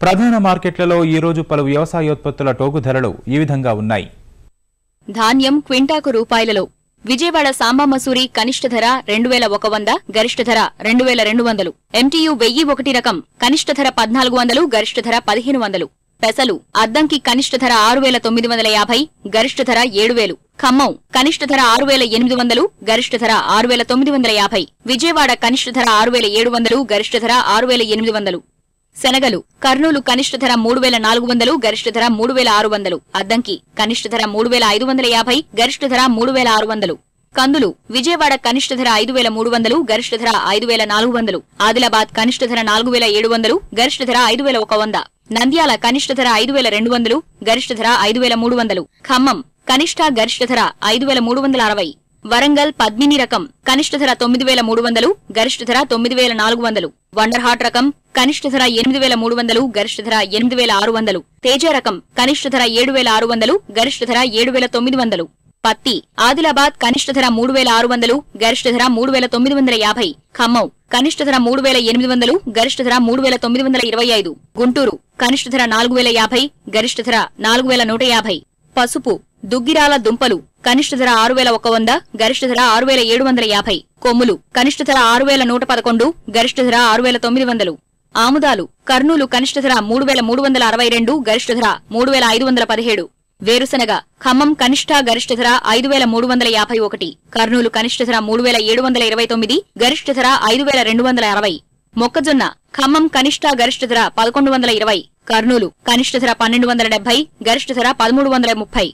ప్రధాన మార్కెట్లలో ఈ రోజు పలు వ్యవసాయోత్పత్తుల టోకు ధరలు ఈ విధంగా ఉన్నాయి ధాన్యం క్వింటాకు రూపాయలలో విజయవాడ సాంబా మసూరి కనిష్ట ధర రెండు వేల ఒక వంద గరిష్ట ధర రెండు వేల రెండు వందలు ఎంటీయు వెయ్యి ఒకటి రకం కనిష్ట ధర పద్నాలుగు వందలు గరిష్ట ధర పదిహేను వందలు పెసలు అద్దంకి కనిష్ట ధర ఆరు వేల తొమ్మిది వందల యాభై గరిష్ట ధర ఏడు వేలు ఖమ్మం కనిష్ట ధర ఆరు వేల ఎనిమిది వందలు గరిష్ట ధర ఆరు వేల తొమ్మిది వందల యాభై విజయవాడ కనిష్ట ధర ఆరు వేల ఏడు వందలు గరిష్ట ధర ఆరు వేల ఎనిమిది వందలు శనగలు కర్నూలు కనిష్ట ధర మూడు వేల నాలుగు వందలు గరిష్ట ధర మూడు వేల ఆరు వందలు అద్దంకి కనిష్ట ధర మూడు వేల ఐదు వందల యాభై గరిష్ట ధర మూడు వేల ఆరు వందలు కందులు విజయవాడ కనిష్ట ధర ఐదు వేల మూడు వందలు గరిష్ట ధర ఐదు వేల నాలుగు వందలు ఆదిలాబాద్ కనిష్ట ధర నాలుగు వేల ఏడు వందలు గరిష్ట ధర ఐదు వేల ఒక వంద నంద్యాల కనిష్ట ధర ఐదు వేల రెండు వందలు గరిష్ట ధర ఐదు వేల మూడు వందలు ఖమ్మం కనిష్ట గరిష్ట ధర ఐదు వేల మూడు వందల అరవై వరంగల్ పద్మిని రకం కనిష్ట ధర తొమ్మిది వేల మూడు వందలు గరిష్ట ధర తొమ్మిది వేల నాలుగు వందలు వండర్ హాట్ రకం కనిష్ట ధర ఎనిమిది వేల మూడు వందలు గరిష్ట ధర ఎనిమిది వేల ఆరు వందలు తేజ రకం కనిష్ట ధర ఏడు వేల ఆరు వందలు గరిష్ట ధర ఏడు వేల తొమ్మిది వందలు పత్తి ఆదిలాబాద్ కనిష్ట ధర మూడు వేల ఆరు వందలు గరిష్ట ధర మూడు వేల తొమ్మిది వందల యాభై ఖమ్మం కనిష్ట ధర మూడు వేల ఎనిమిది వందలు గరిష్ట ధర మూడు వేల తొమ్మిది వందల ఇరవై ఐదు గుంటూరు కనిష్ట ధర నాలుగు వేల యాభై గరిష్ట ధర నాలుగు వేల నూట యాభై పసుపు దుగ్గిరాల దుంపలు కనిష్ట ధర ఆరు వేల ఒక వంద గరిష్ట ధర ఆరు వేల ఏడు వందల యాభై కొమ్ములు కనిష్ట ధర ఆరు వేల నూట పదకొండు గరిష్ట ధర ఆరు వేల తొమ్మిది వందలు ఆముదాలు కర్నూలు కనిష్ట ధర మూడు వేల మూడు వందల అరవై రెండు గరిష్ట ధర మూడు వేల ఐదు వందల పదిహేడు వేరుశనగ ఖమ్మం కనిష్ట గరిష్ట ధర ఐదు వేల మూడు వందల యాభై ఒకటి కర్నూలు కనిష్ట ధర మూడు వేల ఏడు వందల ఇరవై తొమ్మిది గరిష్ట ధర ఐదు వేల రెండు వందల అరవై మొక్కజొన్న ఖమ్మం కనిష్ట గరిష్ట ధర పదకొండు వందల ఇరవై కర్నూలు కనిష్ట ధర పన్నెండు వందల డెబ్బై గరిష్ట ధర పదమూడు వందల ముప్పై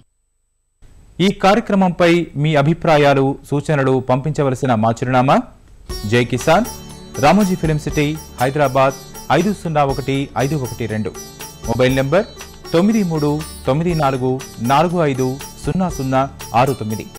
ఈ కార్యక్రమంపై మీ అభిప్రాయాలు సూచనలు పంపించవలసిన మా చిరునామా జై కిసాన్ రామోజీ ఫిలిం సిటీ హైదరాబాద్ ఐదు సున్నా ఒకటి ఐదు ఒకటి రెండు మొబైల్ నెంబర్ తొమ్మిది మూడు తొమ్మిది నాలుగు నాలుగు ఐదు సున్నా సున్నా ఆరు తొమ్మిది